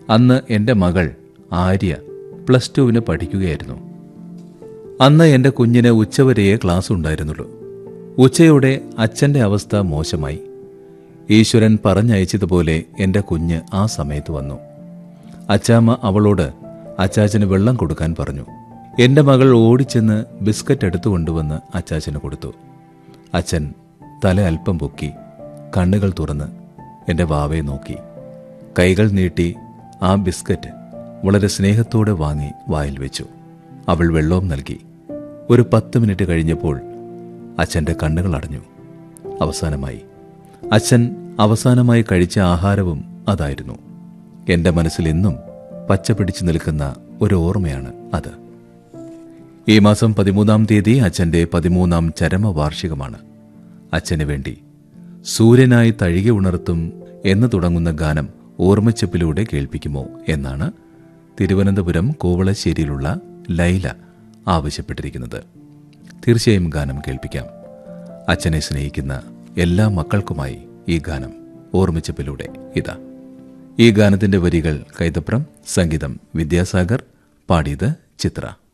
അന്ന് എൻ്റെ മകൾ ആര്യ പ്ലസ് ടുവിന് പഠിക്കുകയായിരുന്നു അന്ന് എൻ്റെ കുഞ്ഞിന് ഉച്ചവരെയേ ക്ലാസ് ഉണ്ടായിരുന്നുള്ളൂ ഉച്ചയോടെ അച്ഛൻ്റെ അവസ്ഥ മോശമായി ഈശ്വരൻ പറഞ്ഞയച്ചതുപോലെ എൻ്റെ കുഞ്ഞ് ആ സമയത്ത് വന്നു അച്ചാമ്മ അവളോട് അച്ചാച്ചന് വെള്ളം കൊടുക്കാൻ പറഞ്ഞു എൻ്റെ മകൾ ഓടിച്ചെന്ന് ബിസ്ക്കറ്റ് എടുത്തു കൊണ്ടുവന്ന് അച്ചാച്ചന് കൊടുത്തു അച്ഛൻ തല അല്പം പൊക്കി കണ്ണുകൾ തുറന്ന് എൻ്റെ വാവയെ നോക്കി കൈകൾ നീട്ടി ആ ബിസ്ക്കറ്റ് വളരെ സ്നേഹത്തോടെ വാങ്ങി വായിൽ വെച്ചു അവൾ വെള്ളവും നൽകി ഒരു പത്ത് മിനിറ്റ് കഴിഞ്ഞപ്പോൾ അച്ഛൻ്റെ കണ്ണുകൾ അടഞ്ഞു അവസാനമായി അച്ഛൻ അവസാനമായി കഴിച്ച ആഹാരവും അതായിരുന്നു എൻ്റെ മനസ്സിൽ എന്നും പച്ച പിടിച്ചു നിൽക്കുന്ന ഒരു ഓർമ്മയാണ് അത് ഈ മാസം പതിമൂന്നാം തീയതി അച്ഛൻ്റെ പതിമൂന്നാം ചരമവാർഷികമാണ് അച്ഛന് വേണ്ടി സൂര്യനായി തഴുകി ഉണർത്തും എന്ന് തുടങ്ങുന്ന ഗാനം ഓർമ്മച്ചപ്പിലൂടെ കേൾപ്പിക്കുമോ എന്നാണ് തിരുവനന്തപുരം കോവളശ്ശേരിയിലുള്ള ലൈല ആവശ്യപ്പെട്ടിരിക്കുന്നത് തീർച്ചയായും ഗാനം കേൾപ്പിക്കാം അച്ഛനെ സ്നേഹിക്കുന്ന എല്ലാ മക്കൾക്കുമായി ഈ ഗാനം ഓർമ്മിച്ചപ്പിലൂടെ ഇതാ ഈ ഗാനത്തിന്റെ വരികൾ കൈതപ്രം സംഗീതം വിദ്യാസാഗർ പാടിയത് ചിത്ര